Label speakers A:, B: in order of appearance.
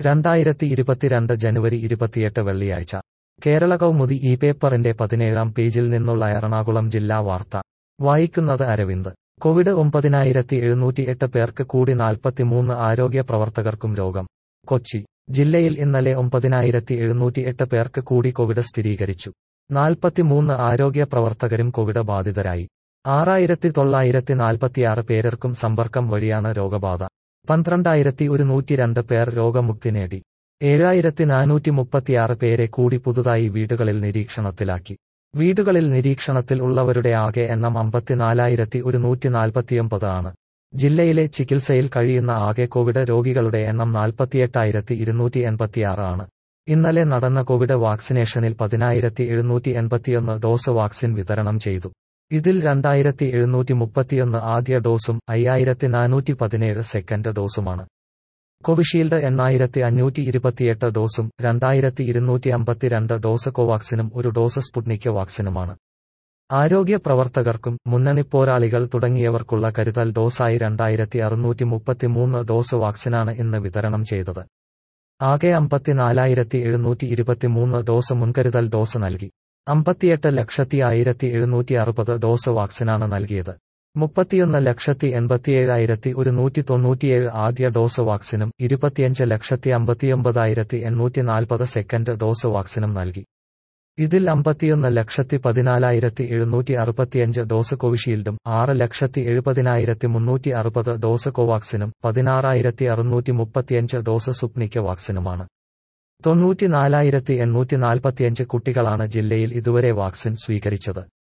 A: രണ്ടായിരത്തി ഇരുപത്തിരണ്ട് ജനുവരി ഇരുപത്തിയെട്ട് വെള്ളിയാഴ്ച കേരള കൗമുദി ഈ പേപ്പറിന്റെ പതിനേഴാം പേജിൽ നിന്നുള്ള എറണാകുളം ജില്ലാ വാർത്ത വായിക്കുന്നത് അരവിന്ദ് കോവിഡ് ഒമ്പതിനായിരത്തി എഴുന്നൂറ്റി എട്ട് പേർക്ക് കൂടി നാൽപ്പത്തിമൂന്ന് ആരോഗ്യ പ്രവർത്തകർക്കും രോഗം കൊച്ചി ജില്ലയിൽ ഇന്നലെ ഒമ്പതിനായിരത്തി എഴുന്നൂറ്റി എട്ട് പേർക്ക് കൂടി കോവിഡ് സ്ഥിരീകരിച്ചു നാൽപ്പത്തിമൂന്ന് ആരോഗ്യ പ്രവർത്തകരും കോവിഡ് ബാധിതരായി ആറായിരത്തി തൊള്ളായിരത്തി നാൽപ്പത്തിയാറ് പേർക്കും സമ്പർക്കം വഴിയാണ് രോഗബാധ പന്ത്രണ്ടായിരത്തി ഒരുന്നൂറ്റി രണ്ട് പേർ രോഗമുക്തി നേടി ഏഴായിരത്തി നാനൂറ്റി മുപ്പത്തിയാറ് പേരെ കൂടി പുതുതായി വീടുകളിൽ നിരീക്ഷണത്തിലാക്കി വീടുകളിൽ നിരീക്ഷണത്തിൽ ഉള്ളവരുടെ ആകെ എണ്ണം അമ്പത്തിനാലായിരത്തി ഒരുന്നൂറ്റി നാൽപ്പത്തിയൊമ്പത് ആണ് ജില്ലയിലെ ചികിത്സയിൽ കഴിയുന്ന ആകെ കോവിഡ് രോഗികളുടെ എണ്ണം നാൽപ്പത്തിയെട്ടായിരത്തി ഇരുന്നൂറ്റി എൺപത്തിയാറ് ആണ് ഇന്നലെ നടന്ന കോവിഡ് വാക്സിനേഷനിൽ പതിനായിരത്തി എഴുന്നൂറ്റി എൺപത്തിയൊന്ന് ഡോസ് വാക്സിൻ വിതരണം ചെയ്തു ഇതിൽ രണ്ടായിരത്തി എഴുന്നൂറ്റി മുപ്പത്തിയൊന്ന് ആദ്യ ഡോസും അയ്യായിരത്തി നാനൂറ്റി പതിനേഴ് സെക്കൻഡ് ഡോസുമാണ് കോവിഷീൽഡ് എണ്ണായിരത്തി അഞ്ഞൂറ്റി ഇരുപത്തിയെട്ട് ഡോസും രണ്ടായിരത്തി ഇരുന്നൂറ്റി അമ്പത്തിരണ്ട് ഡോസ് കോവാക്സിനും ഒരു ഡോസ് സ്പുട്നിക് വാക്സിനുമാണ് ആരോഗ്യ പ്രവർത്തകർക്കും മുന്നണി പോരാളികൾ തുടങ്ങിയവർക്കുള്ള കരുതൽ ഡോസായി രണ്ടായിരത്തി അറുന്നൂറ്റി മുപ്പത്തിമൂന്ന് ഡോസ് വാക്സിനാണ് ഇന്ന് വിതരണം ചെയ്തത് ആകെ അമ്പത്തിനാലായിരത്തി എഴുന്നൂറ്റി ഇരുപത്തിമൂന്ന് ഡോസ് മുൻകരുതൽ ഡോസ് നൽകി അമ്പത്തിയെട്ട് ലക്ഷത്തി ആയിരത്തി എഴുന്നൂറ്റി അറുപത് ഡോസ് വാക്സിനാണ് നൽകിയത് മുപ്പത്തിയൊന്ന് ലക്ഷത്തി എൺപത്തിയേഴായിരത്തി ഒരുന്നൂറ്റി തൊണ്ണൂറ്റിയേഴ് ആദ്യ ഡോസ് വാക്സിനും ഇരുപത്തിയഞ്ച് ലക്ഷത്തി അമ്പത്തിയൊമ്പതായിരത്തി എണ്ണൂറ്റി നാൽപ്പത് സെക്കൻഡ് ഡോസ് വാക്സിനും നൽകി ഇതിൽ അമ്പത്തിയൊന്ന് ലക്ഷത്തി പതിനാലായിരത്തി എഴുന്നൂറ്റി അറുപത്തിയഞ്ച് ഡോസ് കോവിഷീൽഡും ആറ് ലക്ഷത്തി എഴുപതിനായിരത്തി മുന്നൂറ്റി അറുപത് ഡോസ് കോവാക്സിനും പതിനാറായിരത്തി അറുന്നൂറ്റി മുപ്പത്തിയഞ്ച് ഡോസ് സുപ്നിക് വാക്സിനുമാണ് തൊണ്ണൂറ്റിനാലായിരത്തി എണ്ണൂറ്റി നാൽപ്പത്തിയഞ്ച് കുട്ടികളാണ് ജില്ലയിൽ ഇതുവരെ വാക്സിൻ സ്വീകരിച്ചത്